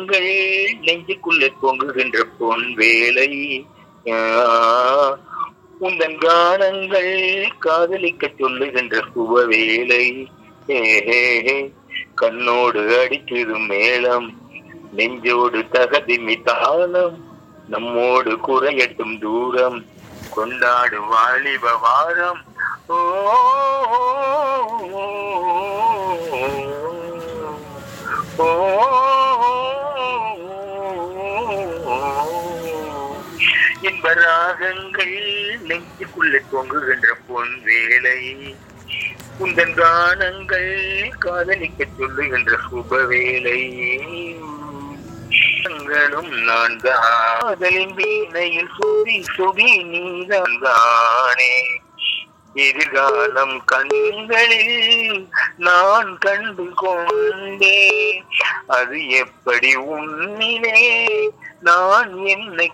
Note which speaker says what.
Speaker 1: உங்கள் நெஞ்சுக்குள்ளே பொங்குகின்ற பொன் வேலை ஆ, உந்தன் கானங்கள் காதலிக்க சொல்லுகின்ற சுப வேலை ஹே, ஹே, ஹே. கண்ணோடு அடிக்குது மேளம் நெஞ்சோடு தகதிமி தாளம் நம்மோடு குறையட்டும் தூரம் கொண்டாடு வாலிப வாரம் ஓ ஓ, இன்ப ராகங்கள் நெஞ்சுக்குள்ளே தொங்குகின்ற பொன் வேலை உந்தன் கானங்கள் காதலிக்க சொல்லுகின்ற சுப வேலை ங்களும் நான் காதலின் வீணையில் சுதி சுதி நீதான் தானே எதிர்காலம் கண்களில் நான் கண்டு கொண்டேன் அது எப்படி உன்னிலே நான் என்னை